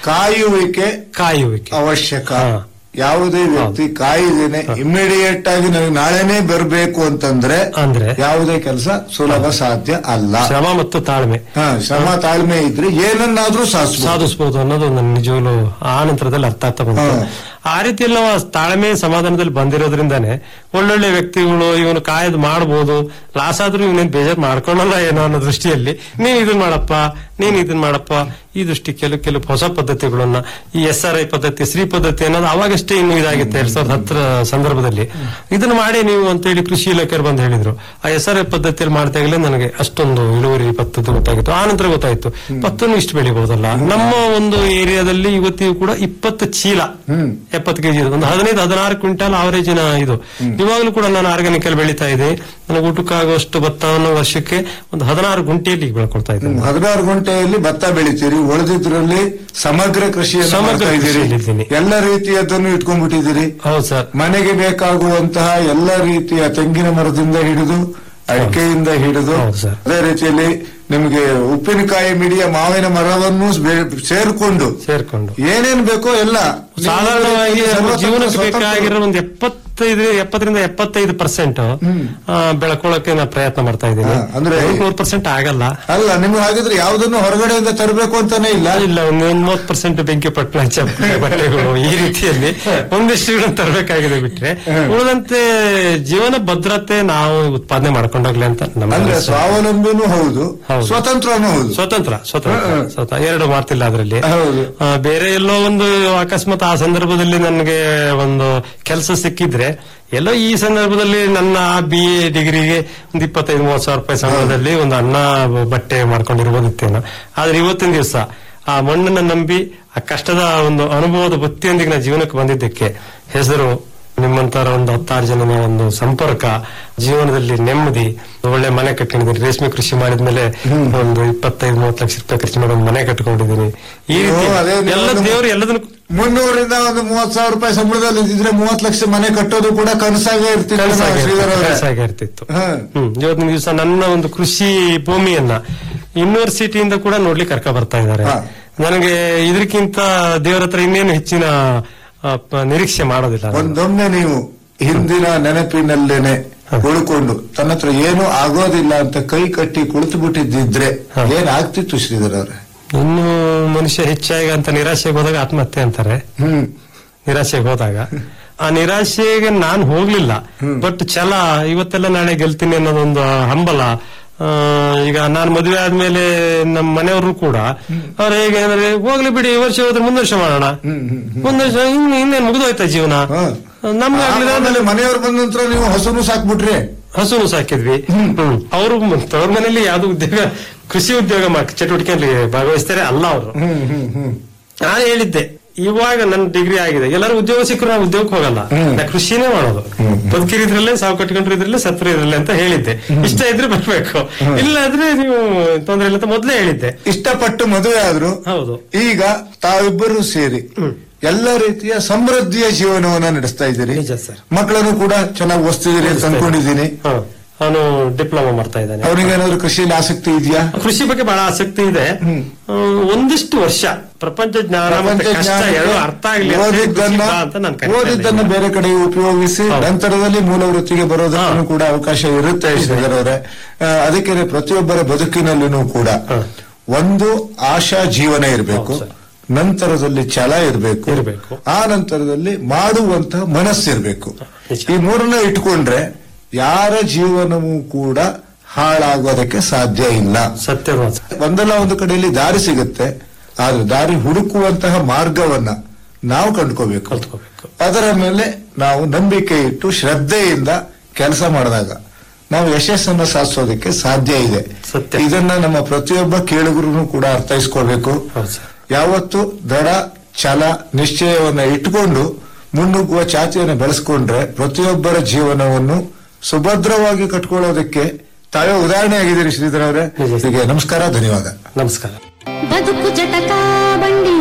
ಕಾಯುವಿಕೆ ಕಾಯುವಿಕೆ ಅವಶ್ಯಕ ಹಾ. ಯಾವುದೇ ವ್ಯಕ್ತಿ ಕಾಯಿದೇನೆ ಇಮಿಡಿಯೇಟ್ ಆಗಿ ನನಗೆ ನಾಳೆನೇ ಬರಬೇಕು ಅಂತಂದ್ರೆ ಅಂದ್ರೆ? ಯಾವುದೇ ಕೆಲಸ ಸುಲಭ ಸಾಧ್ಯ ಅಲ್ಲ ಶ್ರಮ ಮತ್ತು ತಾಳ್ಮೆ ಹಾ, ಶ್ರಮ ತಾಳ್ಮೆ ಇದ್ರೆ ಏನನ್ನಾದ್ರೂ ಸಾಧಿಸಬಹುದು ಸಾಧಿಸಬಹುದು ಅನ್ನೋದು ನನ್ನ ನಿಜವಾಗ್ಲು ಆ ನಂತರದಲ್ಲಿ ಅರ್ಥ ಆಗ್ತಾ ಬಂತು ಹಾ. ಆ ರೀತಿಯಲ್ಲಿ ನಾವು ತಾಳ್ಮೆ ಸಮಾಧಾನದಲ್ಲಿ ಬಂದಿರೋದ್ರಿಂದಾನೆ ಒಳ್ಳೊಳ್ಳೆ ವ್ಯಕ್ತಿಗಳು ಇವನು ಕಾಯ್ದು ಮಾಡಬಹುದು ಲಾಸ್ ಆದ್ರೂ ಇವನೇನ್ ಬೇಜಾರ್ ಮಾಡ್ಕೊಳ್ಳಲ್ಲ ಏನೋ ಅನ್ನೋ ದೃಷ್ಟಿಯಲ್ಲಿ ನೀನ್ ಇದನ್ ಮಾಡಪ್ಪ ನೀನ್ ಇದನ್ ಮಾಡಪ್ಪ ಈ ದೃಷ್ಟಿ ಕೆಲವು ಕೆಲವು ಹೊಸ ಪದ್ಧತಿಗಳನ್ನ ಈ ಎಸ್ ಆರ್ ಐ ಪದ್ಧತಿ ಶ್ರೀ ಪದ್ಧತಿ ಅನ್ನೋದು ಅವಾಗಷ್ಟೇ ಇನ್ನು ಇದಾಗಿತ್ತು ಎರಡ್ ಸಾವಿರದ ಹತ್ತರ ಸಂದರ್ಭದಲ್ಲಿ ಇದನ್ನ ಮಾಡಿ ನೀವು ಅಂತೇಳಿ ಕೃಷಿ ಇಲಾಖೆಯವರು ಬಂದು ಹೇಳಿದ್ರು ಆ ಎಸ್ ಆರ್ ಐ ಪದ್ಧತಿಯಲ್ಲಿ ಮಾಡ್ದಾಗಲೇ ನನಗೆ ಅಷ್ಟೊಂದು ಇಳುವರಿ ಭತ್ತದ್ದು ಗೊತ್ತಾಗಿತ್ತು ಆ ನಂತರ ಗೊತ್ತಾಯ್ತು ಭತ್ತನು ಇಷ್ಟು ಬೆಳಿಬಹುದಲ್ಲ ನಮ್ಮ ಒಂದು ಏರಿಯಾದಲ್ಲಿ ಇವತ್ತಿಗೂ ಕೂಡ ಇಪ್ಪತ್ತು ಚೀಲ ಎಪ್ಪತ್ತು ಕೆಜಿ ಒಂದು ಹದಿನೈದು ಹದಿನಾರು ಕ್ವಿಂಟಲ್ ಆವರೇಜಿನ ಇದು ಇವಾಗಲೂ ಕೂಡ ನಾನು ಆರ್ಗಾನಿಕ್ ಅಲ್ಲಿ ಬೆಳೀತಾ ಇದೆ ನನಗೆ ಊಟಕ್ಕಾಗುವಷ್ಟು ಭತ್ತವನ್ನು ವರ್ಷಕ್ಕೆ ಒಂದು ಹದಿನಾರು ಗುಂಟೆಯಲ್ಲಿ ಬೆಳ್ಕೊಳ್ತಾ ಇದ್ದೇನೆ ಹದಿನಾರು ಗಂಟೆಯಲ್ಲಿ ಭತ್ತ ಬೆಳಿತೀರಿ ಉಳಿದಿದ್ರಲ್ಲಿ ಸಮಗ್ರ ಕೃಷಿಯನ್ನು ಸಮಗ್ರ ಮಾಡ್ತಾ ಕೃಷಿಯಲ್ಲಿದ್ದೀನಿ. ಇದ್ದೀರಿ ಎಲ್ಲ ರೀತಿಯದನ್ನು ಇಟ್ಕೊಂಡ್ಬಿಟ್ಟಿದ್ದೀರಿ ಹೌದು ಸರ್ ಮನೆಗೆ ಬೇಕಾಗುವಂತಹ ಎಲ್ಲ ರೀತಿಯ ತೆಂಗಿನ ಮರದಿಂದ ಹಿಡಿದು ಅಡಿಕೆಯಿಂದ ಹಿಡಿದು ಹೌದು ಸರ್. ಅದೇ ರೀತಿಯಲ್ಲಿ ನಿಮಗೆ ಉಪ್ಪಿನಕಾಯಿ ಮಿಡಿಯ ಮಾವಿನ ಮರವನ್ನು ಬೆ- ಸೇರ್ಕೊಂಡು ಸೇರ್ಕೊಂಡು ಏನೇನ್ ಬೇಕೋ ಎಲ್ಲ ಸಾಧಾರಣವಾಗಿ ನೀವು ನಮ್ಮ ಸರ್ವತಂತ್ರ ಜೀವನಕ್ಕೆ ಸ್ವತಂತ್ರ- ಬೇಕಾಗಿರೋ ಒಂದು ಎಪ್ಪತ್ತೈದು ಎಪ್ಪತ್ತರಿಂದ ಎಪ್ಪತ್ತೈದು ಪರ್ಸೆಂಟ್ ಬೆಳ್ಕೊಳ್ಳೋಕೆ ನಾನು ಪ್ರಯತ್ನ ಮಾಡ್ತಾ ಇದ್ದೀನಿ ಹಾ, ಅಂದ್ರೆ- ನೂರು ಪರ್ಸೆಂಟ್ ಆಗಲ್ಲ ಅಲ್ಲ ನಿಮ್ಗೆ ಹಾಗಿದ್ರೆ ಯಾವುದನ್ನು ಹೊರಗಡೆಯಿಂದ ತರಬೇಕು ಅಂತಾನೆ ಇಲ್ಲ ಇಲ್ಲ ಒಂದು ಮೂವತ್ತು ಪರ್ಸೆಂಟ್ ಬೆಂಕಿ ಪಟ್ಟಣ ಚಪ್ಪಲಿ ಬಟ್ಟೆಗಳು ಈ ರೀತಿಯಲ್ಲಿ ಒಂದಿಷ್ಟು ತರಬೇಕಾಗಿದೆ ಬಿಟ್ರೆ ಉಳಿದಂತೆ ಜೀವನ ಭದ್ರತೆ ನಾವು ಉತ್ಪಾದನೆ ಮಾಡ್ಕೊಂಡೋಗ್ಲಿ ಅಂತ ನಮ್ಮ ಅಂದ್ರೆ ಅನಿಸಿಕೆ. ಸ್ವಾವಲಂಬಿನೂ ಹೌದು ಹೌದು. ಸ್ವತಂತ್ರನೂ ಹೌದು ಸ್ವತಂತ್ರ ಸ್ವತಂತ್ರ ಸ್ವತಂತ್ರ ಎರಡು ಮಾತಿಲ್ಲ ಅದರಲ್ಲಿ ಹೌದು. ಆ, ಬೇರೆ ಎಲ್ಲೋ ಒಂದು ಅಕಸ್ಮಾತ್ ಆ ಸಂದರ್ಭದಲ್ಲಿ ನನಗೆ ಒಂದು ಕೆಲಸ ಸಿಕ್ಕಿದ್ರೆ ಎಲ್ಲೋ ಈ ಸಂದರ್ಭದಲ್ಲಿ ನನ್ನ ಬಿ ಎ ಡಿಗ್ರಿಗೆ ಒಂದು ಇಪ್ಪತ್ತೈದು ಮೂವತ್ತು ಸಾವಿರ ರೂಪಾಯಿ ಸಂಬಳದಲ್ಲಿ ಒಂದು ಅನ್ನ ಬಟ್ಟೆ ಮಾಡ್ಕೊಂಡಿರ್ಬೋದಿತ್ತೇನೋ ಆದ್ರೆ ಇವತ್ತಿನ ದಿವಸ ಆ ಮಣ್ಣನ್ನ ನಂಬಿ ಆ ಕಷ್ಟದ ಒಂದು ಅನುಭವದ ಬುತ್ತಿಯೊಂದಿಗೆ ನಾನು ಜೀವನಕ್ಕೆ ಬಂದಿದ್ದಕ್ಕೆ ಹೆಸರು ನಿಮ್ಮಂತರ ಒಂದು ಹತ್ತಾರು ಜನನ ಒಂದು ಸಂಪರ್ಕ ಜೀವನದಲ್ಲಿ ನೆಮ್ಮದಿ ಒಳ್ಳೆ ಮನೆ ಕಟ್ಕೊಂಡಿದ್ದೀನಿ ರೇಷ್ಮೆ ಕೃಷಿ ಮಾಡಿದ್ಮೇಲೆ ಒಂದು ಇಪ್ಪತ್ತೈದು ಮೂವತ್ತು ಲಕ್ಷ ರೂಪಾಯಿ ಖರ್ಚು ಮಾಡಿ ಒಂದು ಮನೆ ಕಟ್ಕೊಂಡಿದ್ದೀನಿ ಈ ರೀತಿ ಓ, ಅದೇ ನೀವು ಎಲ್ಲ ಒಂದು- ದೇವರು ಎಲ್ಲದನ್ನು ಮುನ್ನೂರಿಂದ ಒಂದು ಮೂವತ್ ಸಾವಿರ ರೂಪಾಯಿ ಸಂಬಳದಲ್ಲಿ ಇದ್ದಿದ್ರೆ ಮೂವತ್ ಲಕ್ಷ ಮನೆ ಕಟ್ಟೋದು ಕೂಡ ಕನಸಾಗೇ ಇರ್ತಿತ್ತು ಶ್ರೀಧರ್ ಅವರೇ. ಕನಸಾಗಿ ಇರ್ತಿತ್ತು ಹಾ. ಹ್ಮ್ ಇವತ್ತಿನ ದಿವಸ ನನ್ನ ಒಂದು ಕೃಷಿ ಭೂಮಿಯನ್ನ ಯೂನಿವರ್ಸಿಟಿಯಿಂದ ಕೂಡ ನೋಡ್ಲಿಕ್ಕೆ ಕರ್ಕ ಬರ್ತಾ ಇದ್ದಾರೆ ಹಾ. ನನಗೆ ಇದಕ್ಕಿಂತ ದೇವರ ಹತ್ರ ಇನ್ನೇನು ಹೆಚ್ಚಿನ ಆ, ಪ- ನಿರೀಕ್ಷೆ ಮಾಡೋದಿಲ್ಲ ನಾನು. ಒಂದೊಮ್ಮೆ ನೀವು ಹಿಂದಿನ ನೆನಪಿನಲ್ಲೇನೆ ಉಳ್ಕೊಂಡು ತನ್ನ ಹತ್ರ ಏನೂ ಆಗೋದಿಲ್ಲ ಅಂತ ಕೈ ಕಟ್ಟಿ ಕುಳಿತು ಬಿಟ್ಟಿದ್ದಿದ್ರೆ ಹಾ. ಏನ್ ಆಗ್ತಿತ್ತು ಶ್ರೀಧರ್ ಅವ್ರೆ ಇನ್ನು ಮನುಷ್ಯ ಹೆಚ್ಚಾಗಿ ಅಂತ ನಿರಾಶೆಗೆ ಹೋದಾಗ ಆತ್ಮಹತ್ಯೆ ಅಂತಾರೆ ಹ್ಮ್ ನಿರಾಶೆಗೆ ಹೋದಾಗ ಆ ನಿರಾಶೆಗೆ ನಾನು ಹೋಗ್ಲಿಲ್ಲ ಬಟ್ ಛಲ ಇವತ್ತೆಲ್ಲ ನಾಳೆ ಗೆಲ್ತೀನಿ ಅನ್ನೋದೊಂದು ಹಂಬಲ ಆ, ಈಗ ನಾನು ಮದುವೆ ಆದ್ಮೇಲೆ ನಮ್ಮ ಮನೆಯವರು ಕೂಡ ಅವ್ರು ಹೇಗೆ ಅಂದ್ರೆ ಹೋಗ್ಲಿ ಬಿಡಿ ಈ ವರ್ಷ ಹೋದ್ರೆ ಮುಂದೆ ವರ್ಷ ಮಾಡೋಣ ಮುಂದೆ ವರ್ಷ ಇನ್ನು ಇನ್ನೇನು ಮುಗಿದೋಯ್ತಾ ಜೀವನ ಹಾ. ನಮ್ಗೆ ಆಗ್ಲಿಲ್ಲ ಆಮೇಲೆ ಮನೆಯವ್ರು ಬಂದ ನಂತರ ನೀವು ಹಸುನು ಸಾಕ್ಬಿಟ್ರಿ ಹಸುನು ಸಾಕಿದ್ವಿ ಹ್ಮ್ ಅವರು ತವ್ರ ಮನೇಲಿ ಯಾವ್ದು ಉದ್ಯೋಗ ಕೃಷಿ ಉದ್ಯೋಗ ಮಾ- ಚಟುವಟಿಕೆಯಲ್ಲಿ ಭಾಗವಹಿಸ್ತಾರೆ ಅಲ್ಲ ಅವರು ಹ್ಮ್ ಹ್ಮ್ ಹ್ಮ್ ನಾನು ಹೇಳಿದ್ದೆ ಇವಾಗ ನನ್ನ ಡಿಗ್ರಿ ಆಗಿದೆ ಎಲ್ಲರೂ ಉದ್ಯೋಗ ಸಿಕ್ಕರು ನಾವು ಉದ್ಯೋಗಕ್ಕೆ ಹೋಗಲ್ಲ ನಾ ಕೃಷಿನೇ ಮಾಡೋದು ಬದುಕಿರಿದ್ರಲ್ಲೇ ಸಾವು ಕಟ್ಕೊಂಡಿರಿದ್ರಲ್ಲೇ ಸತ್ರ ಇದ್ರಲ್ಲೇ ಅಂತ ಹೇಳಿದ್ದೆ ಇಷ್ಟ ಇದ್ರೆ ಬರ್ಬೇಕು ಇಲ್ಲ ಆದ್ರೆ ನೀವು ತೊಂದ್ರೆ ಇಲ್ಲ ಅಂತ ಮೊದ್ಲೇ ಹೇಳಿದ್ದೆ ಇಷ್ಟಪಟ್ಟು ಮದುವೆ ಆದ್ರು ಹೌದು ಈಗ ತಾವಿಬ್ಬರು ಸೇರಿ ಎಲ್ಲ ರೀತಿಯ ಸಮೃದ್ಧಿಯ ಜೀವನವನ್ನ ನಡೆಸ್ತಾ ಇದ್ದೀರಿ ನಿಜ ಸರ್. ಮಕ್ಕಳನ್ನು ಕೂಡ ಚೆನ್ನಾಗಿ ಓದಿಸ್ತಿದ್ದೀರಿ ಅಂತ ಅನ್ಕೊಂಡಿದ್ದೀನಿ ಹ. ಅವನು ಡಿಪ್ಲೊಮಾ ಮಾಡ್ತಾ ಇದ್ದಾನೆ ಅವ್ರಿಗೆ ಏನಾದ್ರು ಕೃಷಿಯಲ್ಲಿ ಆಸಕ್ತಿ ಇದೆಯಾ ಕೃಷಿ ಬಗ್ಗೆ ಬಹಳ ಆಸಕ್ತಿ ಇದೆ ಆ, ಒಂದಿಷ್ಟು ವರ್ಷ ಪ್ರಪಂಚ ಜ್ಞಾನ ಮತ್ತೆ ಪ್ರಪಂಚ ಕಷ್ಟ ಜ್ಞಾನಕ್ಕೆ ಎರಡು ಅರ್ಥ ಆಗ್ಲಿ ಅಂತ ಹೇಳಿ ಕೃಷಿ ಓದಿದ್ದನ್ನ ಬಾ ಅಂತ ನಾನು ಕರೀತಾ ಓದಿದ್ದನ್ನ ಇದ್ದೀನಿ. ಬೇರೆ ಕಡೆ ಉಪಯೋಗಿಸಿ ಹೌದು. ನಂತರದಲ್ಲಿ ಮೂಲ ವೃತ್ತಿಗೆ ಬರೋದಕ್ಕೂ ಕೂಡ ಅವಕಾಶ ಇರುತ್ತೆ ಶ್ರೀಧರ್ ಅವರೇ ಆ, ಅದಕ್ಕೆ ಪ್ರತಿಯೊಬ್ಬರ ಬದುಕಿನಲ್ಲೂ ಕೂಡ ಹ. ಒಂದು ಆಶಾ ಜೀವನ ಇರಬೇಕು ಹೌದು ಸರ್. ನಂತರದಲ್ಲಿ ಛಲ ಇರಬೇಕು ಇರ್ಬೇಕು. ಆ ನಂತರದಲ್ಲಿ ಮಾಡುವಂತಹ ಮನಸ್ಸಿರ್ಬೇಕು ನಿಜ. ಈ ಮೂರನ್ನ ಇಟ್ಕೊಂಡ್ರೆ ಯಾರ ಜೀವನವೂ ಕೂಡ ಹಾಳಾಗೋದಕ್ಕೆ ಸಾಧ್ಯ ಇಲ್ಲ ಸತ್ಯ ಮಾತು. ಒಂದಲ್ಲ ಒಂದು ಕಡೆಯಲ್ಲಿ ದಾರಿ ಸಿಗುತ್ತೆ ಆದ್ರೆ ದಾರಿ ಹುಡುಕುವಂತಹ ಮಾರ್ಗವನ್ನ ನಾವು ಕಂಡುಕೋಬೇಕು ಕಲ್ತ್ಕೋಬೇಕು. ಅದರ ಮೇಲೆ ನಾವು ನಂಬಿಕೆ ಇಟ್ಟು ಶ್ರದ್ಧೆಯಿಂದ ಕೆಲಸ ಮಾಡಿದಾಗ ನಾವು ಯಶಸ್ಸನ್ನ ಸಾಧಿಸೋದಕ್ಕೆ ಸಾಧ್ಯ ಇದೆ ಸತ್ಯ. ಇದನ್ನ ನಮ್ಮ ಪ್ರತಿಯೊಬ್ಬ ಕೇಳುಗರು ಕೂಡ ಅರ್ಥೈಸ್ಕೊಳ್ಬೇಕು ಹೌದು ಸರ್. ಯಾವತ್ತು ದಡ ಛಲ ನಿಶ್ಚಯವನ್ನ ಇಟ್ಟುಕೊಂಡು ಮುನ್ನುಗ್ಗುವ ಚಾತಿಯನ್ನು ಬೆಳೆಸ್ಕೊಂಡ್ರೆ ಪ್ರತಿಯೊಬ್ಬರ ಜೀವನವನ್ನು ಸುಭದ್ರವಾಗಿ ಕಟ್ಕೊಳ್ಳೋದಕ್ಕೆ ತಾವೇ ಉದಾಹರಣೆ ಆಗಿದ್ದೀರಿ ಶ್ರೀಧರ್ ಅವರೇ ನಿಜ ಸರ್. ಹೀಗೆ ನಮಸ್ಕಾರ ಧನ್ಯವಾದ ನಮಸ್ಕಾರ ಬದುಕು ಜಟಕ ಬಂಡಿ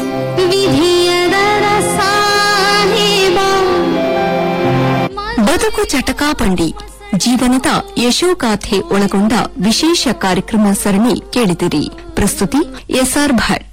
ವಿಧಿಯದರ ಸಾಹೇಬ ಬದುಕು ಚಟಕಾಪಂಡಿ ಜೀವನದ ಯಶೋಗಾಥೆ ಒಳಗೊಂಡ ವಿಶೇಷ ಕಾರ್ಯಕ್ರಮ ಸರಣಿ ಕೇಳಿದಿರಿ ಪ್ರಸ್ತುತಿ ಎಸ್ಆರ್ ಭಟ್